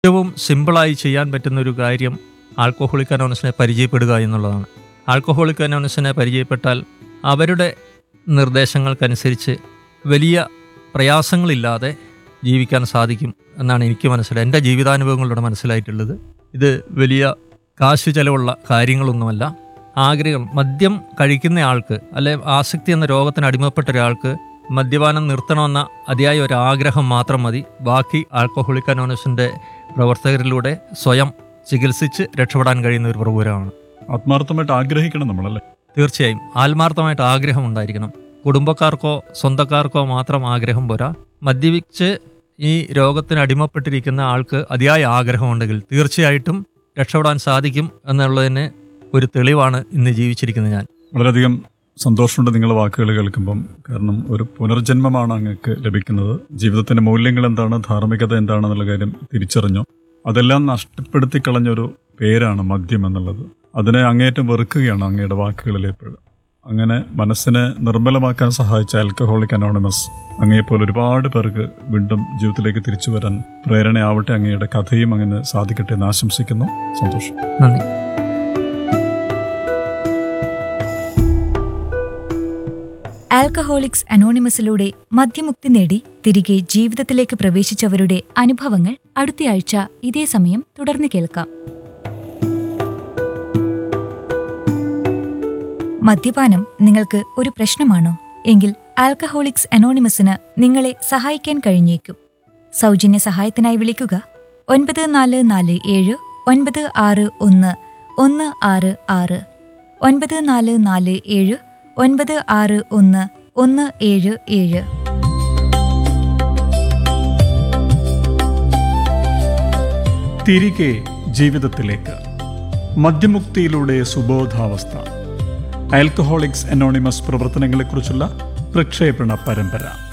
ഏറ്റവും സിമ്പിളായി ചെയ്യാൻ പറ്റുന്ന ഒരു കാര്യം ആൽക്കഹോളിക് അനോണസിനെ പരിചയപ്പെടുക എന്നുള്ളതാണ് ആൽക്കഹോളിക് അനോണസിനെ പരിചയപ്പെട്ടാൽ അവരുടെ നിർദ്ദേശങ്ങൾക്കനുസരിച്ച് വലിയ പ്രയാസങ്ങളില്ലാതെ ജീവിക്കാൻ സാധിക്കും എന്നാണ് എനിക്ക് മനസ്സിലായത് എൻ്റെ ജീവിതാനുഭവങ്ങളിലൂടെ മനസ്സിലായിട്ടുള്ളത് ഇത് വലിയ കാശു ചെലവുള്ള കാര്യങ്ങളൊന്നുമല്ല ആഗ്രഹം മദ്യം കഴിക്കുന്ന ആൾക്ക് അല്ലെ ആസക്തി എന്ന രോഗത്തിന് അടിമപ്പെട്ട ഒരാൾക്ക് മദ്യപാനം നിർത്തണമെന്ന അതിയായ ഒരു ആഗ്രഹം മാത്രം മതി ബാക്കി ആൽക്കഹോളിക് അനോണസിൻ്റെ പ്രവർത്തകരിലൂടെ സ്വയം ചികിത്സിച്ച് രക്ഷപ്പെടാൻ കഴിയുന്ന ഒരു പ്രഭുരമാണ് ആത്മാർത്ഥമായിട്ട് ആഗ്രഹിക്കണം നമ്മളല്ലേ തീർച്ചയായും ആത്മാർത്ഥമായിട്ട് ആഗ്രഹം ഉണ്ടായിരിക്കണം കുടുംബക്കാർക്കോ സ്വന്തക്കാർക്കോ മാത്രം ആഗ്രഹം പോരാ മദ്യപിച്ച് ഈ രോഗത്തിന് അടിമപ്പെട്ടിരിക്കുന്ന ആൾക്ക് അതിയായ ആഗ്രഹമുണ്ടെങ്കിൽ തീർച്ചയായിട്ടും രക്ഷപ്പെടാൻ സാധിക്കും എന്നുള്ളതിന് ഒരു തെളിവാണ് ഇന്ന് ജീവിച്ചിരിക്കുന്നത് ഞാൻ വളരെയധികം സന്തോഷമുണ്ട് നിങ്ങളുടെ വാക്കുകൾ കേൾക്കുമ്പം കാരണം ഒരു പുനർജന്മമാണ് അങ്ങക്ക് ലഭിക്കുന്നത് ജീവിതത്തിന്റെ മൂല്യങ്ങൾ എന്താണ് ധാർമ്മികത എന്താണെന്നുള്ള കാര്യം തിരിച്ചറിഞ്ഞു അതെല്ലാം നഷ്ടപ്പെടുത്തി കളഞ്ഞൊരു പേരാണ് മദ്യം എന്നുള്ളത് അതിനെ അങ്ങേറ്റം വെറുക്കുകയാണ് അങ്ങയുടെ വാക്കുകളിൽ എപ്പോഴും അങ്ങനെ മനസ്സിനെ നിർമ്മലമാക്കാൻ സഹായിച്ച ആൽക്കഹോളിക് അനോണിമസ് അങ്ങയെപ്പോലെ ഒരുപാട് പേർക്ക് വീണ്ടും ജീവിതത്തിലേക്ക് തിരിച്ചു വരാൻ പ്രേരണയാവട്ടെ അങ്ങയുടെ കഥയും അങ്ങനെ സാധിക്കട്ടെ എന്ന് ആശംസിക്കുന്നു സന്തോഷം നന്ദി ആൽക്കഹോളിക്സ് അനോണിമസിലൂടെ മദ്യമുക്തി നേടി തിരികെ ജീവിതത്തിലേക്ക് പ്രവേശിച്ചവരുടെ അനുഭവങ്ങൾ അടുത്തയാഴ്ച ഇതേ സമയം തുടർന്ന് കേൾക്കാം മദ്യപാനം നിങ്ങൾക്ക് ഒരു പ്രശ്നമാണോ എങ്കിൽ ആൽക്കഹോളിക്സ് അനോണിമസിന് നിങ്ങളെ സഹായിക്കാൻ കഴിഞ്ഞേക്കും സൗജന്യ സഹായത്തിനായി വിളിക്കുക ഒൻപത് നാല് നാല് ഏഴ് ഒൻപത് ആറ് ഒന്ന് ഒന്ന് ആറ് ആറ് ഒൻപത് നാല് നാല് ഏഴ് ഒൻപത് ആറ് ഒന്ന് ഒന്ന് ഏഴ് ഏഴ് തിരികെ ജീവിതത്തിലേക്ക് മദ്യമുക്തിയിലൂടെ സുബോധാവസ്ഥ ആൽക്കഹോളിക്സ് അനോണിമസ് പ്രവർത്തനങ്ങളെക്കുറിച്ചുള്ള പ്രക്ഷേപണ പരമ്പര